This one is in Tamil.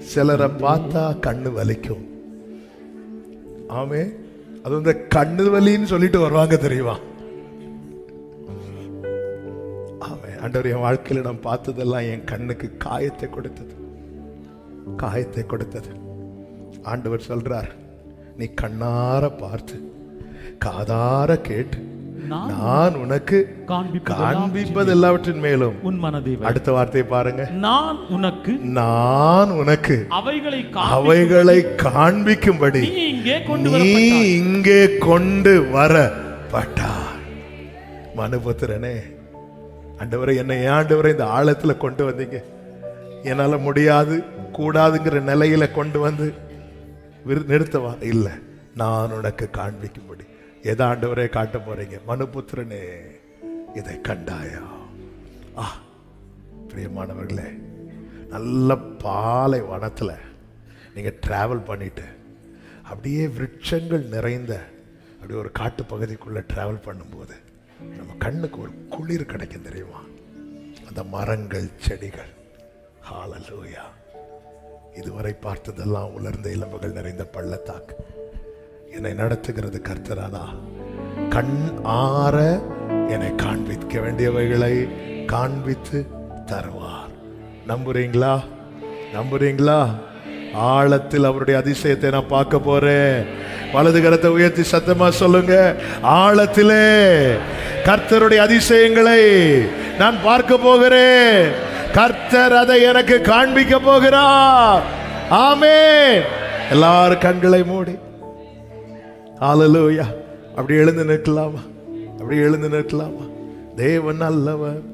சிலரை பார்த்தா கண்ணு வலிக்கும் ஆமே அது வந்து கண்ணு வலின்னு சொல்லிட்டு வருவாங்க தெரியுமா ஆமே ஆண்டவர் என் வாழ்க்கையில நான் பார்த்ததெல்லாம் என் கண்ணுக்கு காயத்தை கொடுத்தது காயத்தை கொடுத்தது ஆண்டவர் சொல்றார் நீ கண்ணார பார்த்து காதார கேட்டு நான் நான் உனக்கு காண்பிப்பதெல்லாம் காண்பிப்பது எல்லாவற்றின் மேலும் உன் மனதை வை. அடுத்த வார்த்தையை பாருங்க நான் உனக்கு நான் உனக்கு அவைகளை காண்பி- அவைகளை காண்பிக்கும்படி நீ இங்கே கொண்டு நீ வரப்பட்டாய். இங்கே கொண்டு வரப்பட்டாய் மனுபுத்திரனே ஆண்டவரை என்னை ஏன் ஆண்டவரை இந்த ஆழத்துல கொண்டு வந்தீங்க என்னால முடியாது கூடாதுங்கிற நிலையில கொண்டு வந்து விரு- நிறுத்தவா இல்ல நான் உனக்கு காண்பிக்கும்படி எதை ஆண்டவரே காட்ட போறீங்க மனுபுத்திரனே இதை கண்டாயா ஆ பிரியமானவர்களே நல்ல பாலை வனத்துல நீங்க டிராவல் பண்ணிட்டு அப்படியே விருட்சங்கள் நிறைந்த அப்படி ஒரு காட்டு பகுதிக்குள்ள டிராவல் பண்ணும்போது நம்ம கண்ணுக்கு ஒரு குளிர் கிடைக்கும் தெரியுமா அந்த மரங்கள் செடிகள் ஹாலலூயா இதுவரை பார்த்ததெல்லாம் உலர்ந்த இளம்புகள் நிறைந்த பள்ளத்தாக்கு என்னை நடத்துகிறது கர்த்தரானா கண் ஆற என்னை காண்பிக்க வேண்டியவைகளை காண்பித்து தருவார் நம்புறீங்களா நம்புறீங்களா ஆழத்தில் அவருடைய அதிசயத்தை நான் பார்க்க போறேன் வலது கரத்தை உயர்த்தி சத்தமா சொல்லுங்க ஆழத்திலே கர்த்தருடைய அதிசயங்களை நான் பார்க்க போகிறேன் கர்த்தர் அதை எனக்கு காண்பிக்க போகிறார் ஆமே எல்லாரும் கண்களை மூடி ஹalleluya அப்படி எழுந்து நிற்கலாமா அப்படி எழுந்து நிற்கலாமா தேவன் நல்லவர்